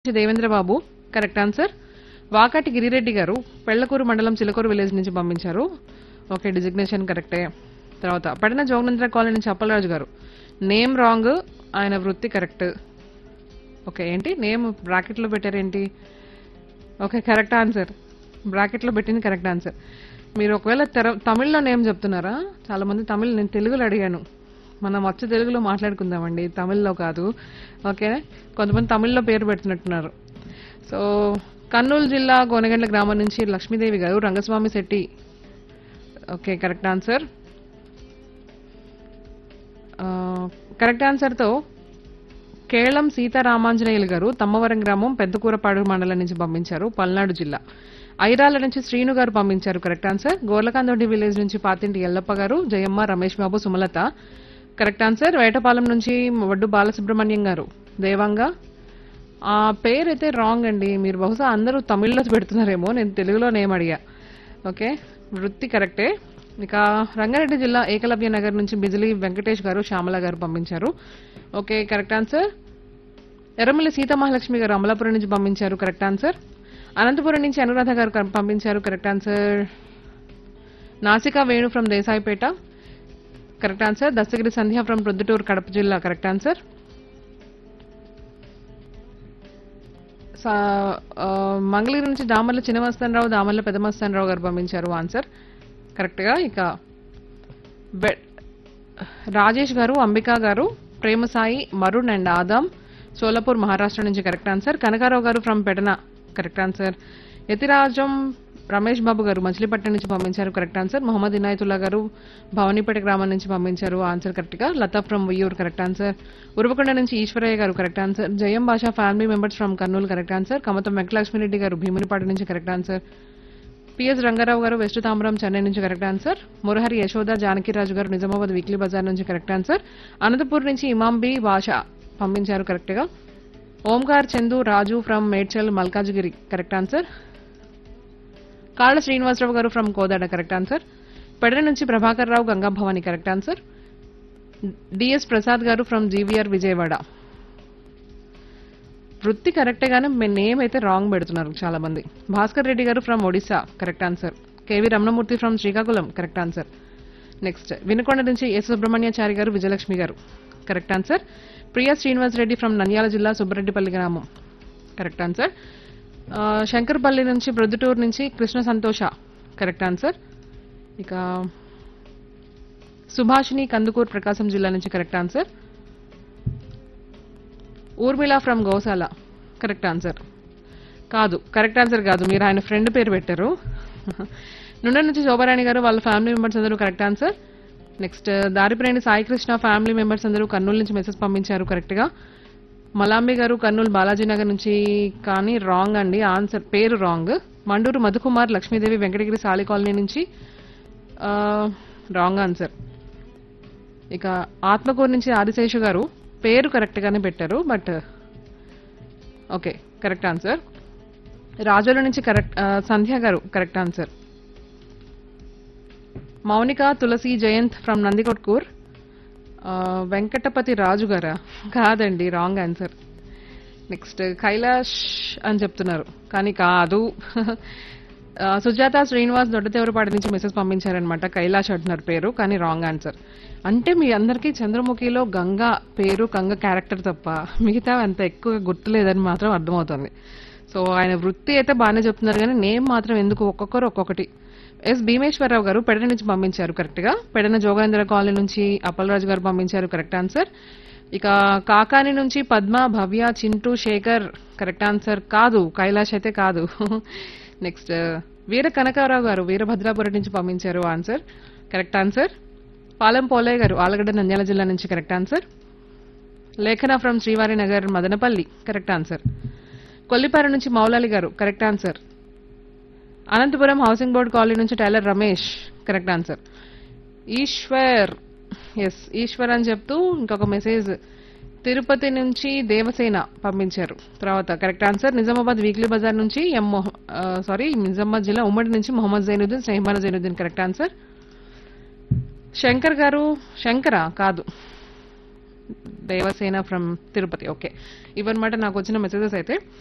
Devendra Babu correct answer Vakati Girireddy గారు పెళ్లకూరు మండలం Chilakuru village నుంచి పంపించారు ఓకే డిజిగ్నేషన్ కరెక్టే తర్వాత పడిన జోగనంద్ర కాలనీ నుంచి అప్పలరాజు గారు నేమ్ రాంగ్ ఆయన వృత్తి కరెక్ట్ ఓకే ఏంటి నేమ్ బ్రాకెట్లో పెట్టారేంటి ఓకే కరెక్ట్ ఆన్సర్ బ్రాకెట్లో పెట్టింది కరెక్ట్ ఆన్సర్ మీరు ఒకవేళ తెర- తమిళ్లో నేమ్ చెప్తున్నారా చాలా మంది తమిళ్ నేను తెలుగులో అడిగాను మనం వచ్చి తెలుగులో మాట్లాడుకుందామండి తమిళ్లో కాదు ఓకే కొంతమంది తమిళ్లో పేరు పెడుతున్నట్టున్నారు సో కర్నూలు జిల్లా గోనగండ్ల గ్రామం నుంచి లక్ష్మీదేవి గారు Rangaswamy Shetty okay correct answer correct ఆన్సర్తో కేళం సీతారామాంజనేయులు గారు తమ్మవరం గ్రామం పెద్దకూరపాడు మండలం నుంచి పంపించారు పల్నాడు జిల్లా ఐరాల నుంచి శ్రీను గారు పంపించారు కరెక్ట్ ఆన్సర్ గోర్లకాందొడ్డి విలేజ్ నుంచి పాతింటి ఎల్లప్ప గారు జయమ్మ రమేష్ బాబు సుమలత కరెక్ట్ ఆన్సర్ వేటపాలెం నుంచి వడ్డు బాలసుబ్రహ్మణ్యం గారు దేవంగా ఆ పేరైతే రాంగ్ అండి మీరు బహుశా అందరూ తమిళ్లో పెడుతున్నారేమో నేను తెలుగులో నేమ్ అడిగా ఓకే వృత్తి కరెక్టే ఇక రంగారెడ్డి జిల్లా ఏకలవ్య నగర్ నుంచి బిజిలీ వెంకటేష్ గారు శ్యామల గారు పంపించారు okay correct answer Erramalli Seethamahalakshmi గారు అమలాపురం నుంచి పంపించారు కరెక్ట్ ఆన్సర్ అనంతపురం నుంచి అనురాధ గారు కర- పంపించారు correct answer Nasika Venu from Desaipeta correct answer Dastagiri Sandhya from Proddatur Kadapa జిల్లా కరెక్ట్ ఆన్సర్ సా- ఆ, మంగళగిరి నుంచి దామర్ల చిన్నమస్తానరావు దామర్ల పెద్దమస్తానరావు గారు పంపించారు ఆన్సర్ కరెక్ట్గా ఇక బె- రాజేష్ గారు అంబికా గారు ప్రేమ సాయి మరుణ్ అండ్ ఆదాం సోలాపూర్ మహారాష్ట్ర నుంచి కరెక్ట్ ఆన్సర్ కనకారావు గారు from Pedana correct answer Yathirajam Ramesh Babu గారు మచిలీపట్నం నుంచి పంపించారు కరెక్ట్ ఆన్సర్ మొహమ్మద్ ఇనాయతుల్లా గారు భవానీపేట గ్రామం నుంచి పంపించారు ఆన్సర్ కరెక్ట్ గా Latha from Uyyuru correct answer Uravakonda నుంచి ఈశ్వరయ్య గారు correct answer Jayam Basha family members from Kurnool correct answer Kamatham Venkatalakshmireddy గారు భీమునిపాటి నుంచి కరెక్ట్ ఆన్సర్ పిఎస్ రంగారావు గారు వెస్ట్ తాంబరం చెన్నై నుంచి కరెక్ట్ ఆన్సర్ మురహరి యశోద జానకిరాజు గారు నిజామాబాద్ వీక్లీ బజార్ నుంచి కరెక్ట్ ఆన్సర్ అనంతపూర్ నుంచి ఇమాంబి భాష పంపించారు కరెక్ట్ గా Omkar Chandu Raju from Medchal Malkajgiri correct answer Kalla Srinivasarao గారు from Kodada correct answer Pedara నుంచి Prabhakar Rao Ganga Bhavani correct answer DS Prasad గారు ఫ్రమ్ జీవీఆర్ విజయవాడ వృత్తి కరెక్టే కానీ మీ నేమ్ అయితే రాంగ్ పెడుతున్నారు చాలా మంది భాస్కర్ రెడ్డి గారు from Odisha correct answer KV Ramanamurthy from Srikakulam correct answer next Vinukonda నుంచి ఎస్ సుబ్రహ్మణ్యాచారి గారు విజయలక్ష్మి గారు correct answer Priya Srinivas Reddy from Nandyal జిల్లా సుబ్బరెడ్డిపల్లి గ్రామం కరెక్ట్ ఆన్సర్ ఆ, శంకర్పల్లి నుంచి ప్రొద్దుటూరు నుంచి కృష్ణ సంతోష కరెక్ట్ ఆన్సర్ ఇక సుభాషిణి కందుకూరు ప్రకాశం జిల్లా నుంచి correct answer Urmila from Goshala correct answer కాదు కరెక్ట్ ఆన్సర్ కాదు మీరు ఆయన ఫ్రెండ్ పేరు పెట్టారు నుండ నుంచి శోభారాణి గారు వాళ్ళ ఫ్యామిలీ మెంబర్స్ అందరూ కరెక్ట్ ఆన్సర్ నెక్స్ట్ దారిప్రేణి సాయికృష్ణ ఫ్యామిలీ మెంబర్స్ అందరూ కర్నూలు నుంచి మెసేజ్ పంపించారు కరెక్ట్గా మలాంబి గారు కర్నూలు బాలాజీ నగర్ నుంచి కానీ రాంగ్ అండి ఆన్సర్ పేరు రాంగ్ మండూరు మధుకుమార్ లక్ష్మీదేవి వెంకటగిరి సాలి కాలనీ నుంచి రాంగ్ ఆన్సర్ ఇక ఆత్మకూరు నుంచి ఆదిశేషు గారు పేరు కరెక్ట్ గానే పెట్టారు but okay correct answer Rajola నుంచి కరెక్ట్ ఆ, సంధ్య గారు correct answer Mounika Tulasi Jayanth from Nandikotkur ఆ, వెంకటపతి రాజు గారా కాదండి రాంగ్ ఆన్సర్ నెక్స్ట్ కైలాష్ అని చెప్తున్నారు కానీ కాదు ఆ, సుజాత శ్రీనివాస్ దొడ్డతెవరపాటి నుంచి మెసేజ్ పంపించారనమాట కైలాష్ అంటున్నారు పేరు కానీ రాంగ్ ఆన్సర్ అంటే మీ అందరికీ చంద్రముఖిలో గంగ పేరు గంగ క్యారెక్టర్ తప్ప మిగతా అంత ఎక్కువ గుర్తులేదని మాత్రం అర్థమవుతుంది సో ఆయన వృత్తి అయితే బాగానే చెప్తున్నారు కానీ నేమ్ మాత్రం ఎందుకు ఒక్కొక్కరు ఒక్కొక్కటి ఎస్ భీమేశ్వరరావు గారు పెడన నుంచి పంపించారు కరెక్ట్ గా పెడన జోగేంద్ర కాలనీ నుంచి అప్పలరాజు గారు పంపించారు కరెక్ట్ ఆన్సర్ ఇక కాకాని నుంచి పద్మ భవ్య చింటూ శేఖర్ కరెక్ట్ ఆన్సర్ కాదు కైలాష్ అయితే కాదు నెక్స్ట్ వీర కనకారావు గారు వీరభద్రాపురం నుంచి పంపించారు answer correct answer Palem Polaiah గారు ఆలగడ్డ నంద్యాల జిల్లా నుంచి correct answer Lekhana from Srivari Nagar Madanapalle correct answer Kollipara నుంచి మౌలాలి గారు correct answer Anantapur housing board colony నుంచి tailor Ramesh correct answer Eshwar S Eshwar అని చెప్తూ ఇంకొక మెసేజ్ తిరుపతి నుంచి దేవసేన పంపించారు తర్వాత correct answer Nizamabad weekly Bazar నుంచి ఎం మొహ- ఆ, సారీ నిజామాబాద్ జిల్లా ఉమ్మడి నుంచి మొహమ్మద్ జైనుద్దీన్ స్నేహమాన జైనుద్దీన్ కరెక్ట్ ఆన్సర్ శంకర్ గారు శంకరా కాదు దేవసేన ఫ్రమ్ తిరుపతి ఓకే ఇవన్నమాట నాకు వచ్చిన మెసేజెస్ అయితే